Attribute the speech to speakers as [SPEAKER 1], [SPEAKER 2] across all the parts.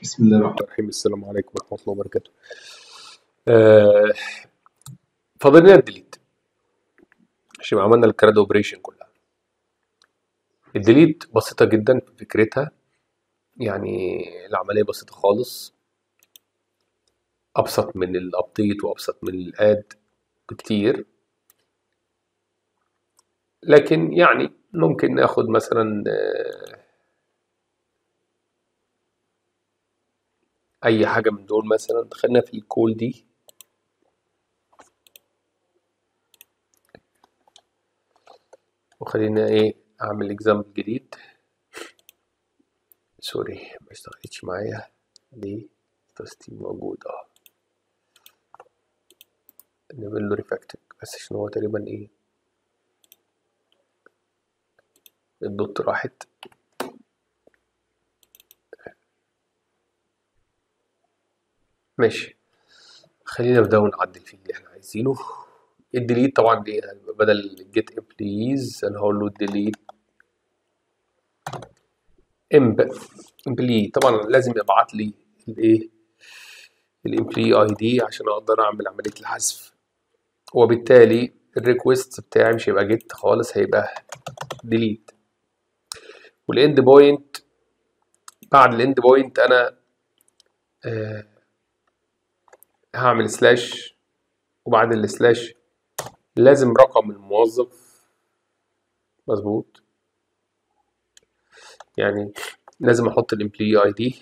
[SPEAKER 1] بسم الله الرحمن
[SPEAKER 2] الرحيم السلام عليكم ورحمة الله وبركاته آه فاضل لنا الديليت عشان عملنا الكراد اوبريشن كلها الديليت بسيطة جدا في فكرتها يعني العملية بسيطة خالص أبسط من الأبديت وأبسط من الآد بكتير لكن يعني ممكن ناخد مثلا آه، أي حاجة من دول مثلا خلينا في الكول دي وخلينا إيه أعمل إكزامبل جديد سوري ما اشتغلتش معايا ليه تسطيب موجود اه نعمل له ريفاكتنج بس عشان هو تقريبا ايه الدوت راحت ماشي خلينا نبدأ ونعدل فيه اللي احنا عايزينه الديليت طبعا دي بدل جيت امبليز انا هقول له ديليت امب امبلي طبعا لازم يبعت لي الايه الامبلي اي دي عشان اقدر اعمل عمليه الحذف وبالتالي الريكوست بتاعي مش هيبقى جيت خالص هيبقى ديليت والاند بوينت بعد الاند بوينت انا آه هعمل سلاش وبعد السلاش لازم رقم الموظف مظبوط يعني لازم احط الامبلوي اي دي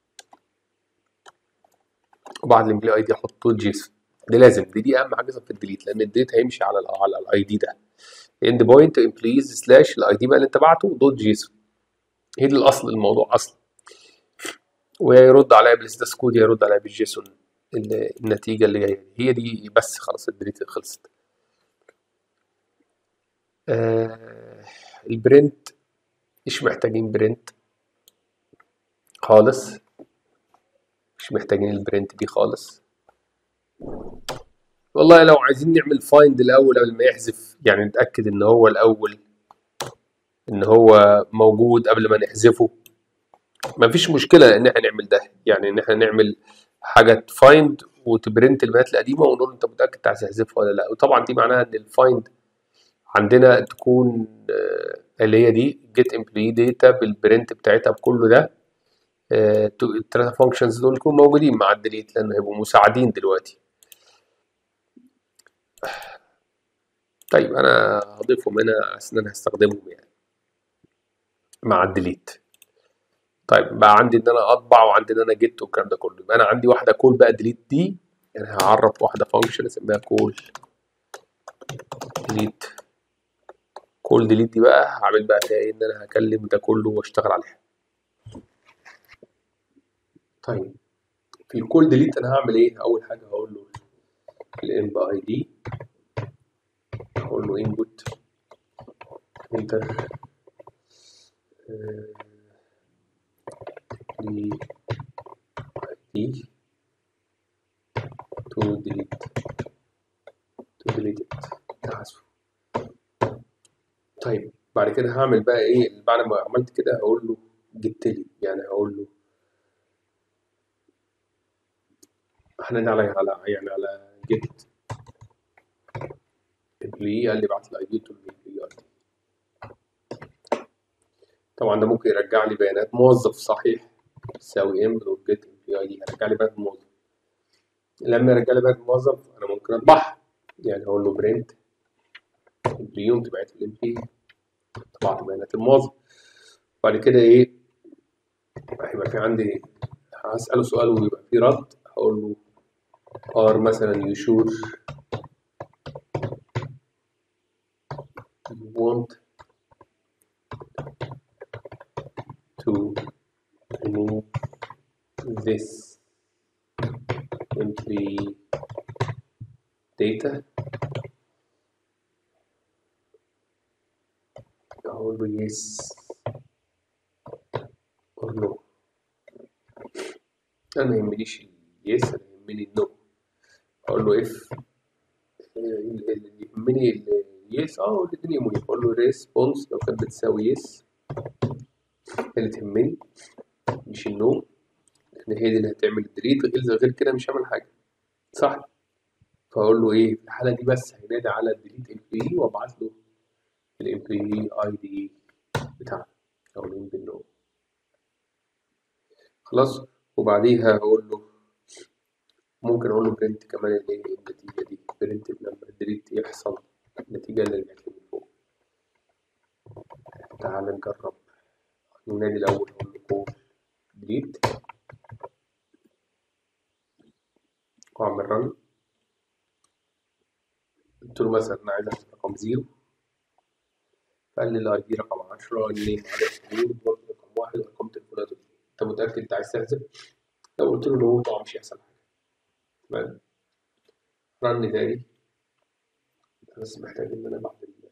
[SPEAKER 2] وبعد الامبلوي اي دي احط جيسون دي لازم دي دي اهم حاجه في الديليت لان الديليت هيمشي على ال على الاي دي ده اند بوينت امبلويز سلاش الاي دي بقى اللي انت بعته دوت جيسون هي دي الاصل الموضوع اصلا ويرد عليا بالستاس كود يرد عليا بالجيسون ال- النتيجه اللي جايه دي هي دي بس خلاص الديليت خلصت آه البرنت مش محتاجين برنت خالص مش محتاجين البرنت دي خالص والله لو عايزين نعمل فايند الاول قبل ما يحذف يعني نتاكد ان هو الاول ان هو موجود قبل ما نحذفه مفيش مشكله ان احنا نعمل ده يعني ان احنا نعمل حاجه تفايند وتبرنت البيانات القديمه ونقول له انت متاكد عايز تحذفها ولا لا وطبعا دي معناها ان الفايند عندنا تكون آه، اللي هي دي جيت امبلوي داتا بالبرنت بتاعتها بكله ده آه، تو- الثلاثه فانكشنز دول يكونوا موجودين مع الديليت لان هيبقوا مساعدين دلوقتي طيب انا هضيفهم هنا عشان انا هستخدمهم يعني مع الديليت طيب بقى عندي ان انا اطبع وعندي ان انا جيت والكلام ده كله يبقى انا عندي واحده كول بقى ديليت دي يعني هعرف واحده فانكشن اسميها كول ديليت كول ديليت دي بقى هعمل بقى فيها ايه ان انا هكلم ده كله واشتغل عليها طيب في الكول ديليت انا هعمل ايه اول حاجه هقول له الام اي دي هقول له انبوت انتر دي دي تو ديليت تو ديليت حذفه طيب بعد كده هعمل بقى ايه بعد ما عملت كده هقول له جبت لي يعني هقول له هنادي على على يعني على جيت امبلوي قال لي بعت الاي دي تو الامبلوي اي دي طبعا ده ممكن يرجع لي بيانات موظف صحيح تساوي ام دوت جيت امبلوي اي دي هيرجع لي بيانات موظف لما يرجع لي بيانات موظف انا ممكن اطبعها يعني هقول له برنت امبلوي تبعت الامبلوي طبعت بيانات الموظف بعد كده ايه هيبقى في عندي هسأله سؤال ويبقى في رد هقول له ار مثلا يشور want to remove this employee data أقول له yes or no أنا ما يهمنيش ال yes أنا يهمني ال no أقول له if اللي يهمني ال yes اه الاتنين يهمني بقول له response لو كانت بتساوي yes اللي تهمني مش النو ان هي دي اللي هتعمل الديليت غير غير كده مش هعمل حاجه صح فاقول له ايه في الحاله دي بس هينادي على الديليت امبلوي وابعت له الامبلوي اي دي بتاعنا او الام بي نو خلاص وبعديها هقول له ممكن اقول له برنت كمان الايه النتيجه دي برنت لما الديليت يحصل النتيجه اللي جات لي من فوق تعال نجرب ننادي الاول اقول له كول ديليت واعمل رن قلت له مثلا انا عايز احذف رقم زيرو فقال لي الاي دي رقم 10 النيم عدد الشهور الوقت رقم واحد وارقام تليفونات انت متاكد انت عايز تحذف؟ لو قلت له نو طبعا مش هيحصل حاجه تمام رن تاني بس محتاج ان انا بعد ال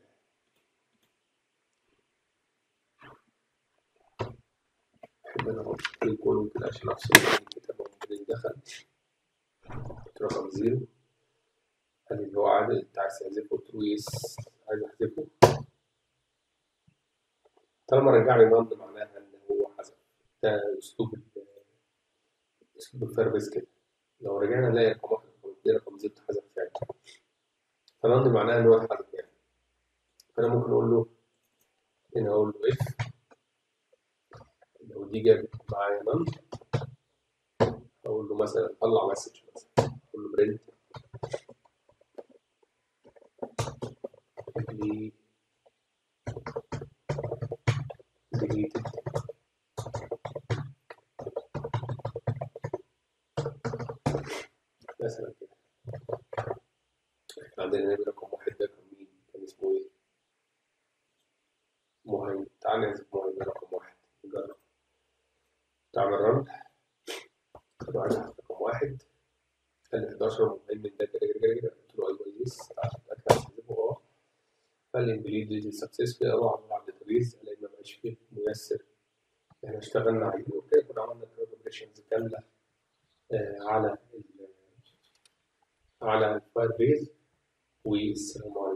[SPEAKER 2] احب انا احط الكولوم كده عشان افصل بين الكتاب وبين دخل قلت رقم زيرو قال لي اللي هو عادل انت عايز تحذفه قلت له يس عايز احذفه طالما رجع لي نمط معناها ان هو حذف ده اسلوب ال- اسلوب الفربس كده لو رجعنا نلاقي رقم واحد رقم اتنين رقم زد حذف فعلا فنمط معناها ان هو اتحذف يعني فانا ممكن اقول له هنا اقول له اف لو دي جابت معايا نمط اقول له مثلا طلع مسج مثلا اقول له برنت لي deleted مثلا كده احنا عندنا نبي رقم واحد ده كان مين؟ كان اسمه ايه؟ مهيمن تعال نحذف مهيمن رقم واحد نجرب تعمل رن طبعا عايز رقم واحد قال لي 11 مهيمن ده كده كده كده قلت له ايوه يس تعال اتاكد هحذفه اه قال لي امبليد ديجيتال سكسسفul اروح على الداتابيز الاقي ما بقاش فيه ميسر احنا اشتغلنا عليه وكده كنا عملنا كالكوليشنز كامله آه، على ال على الفاير بيز والسلام عليكم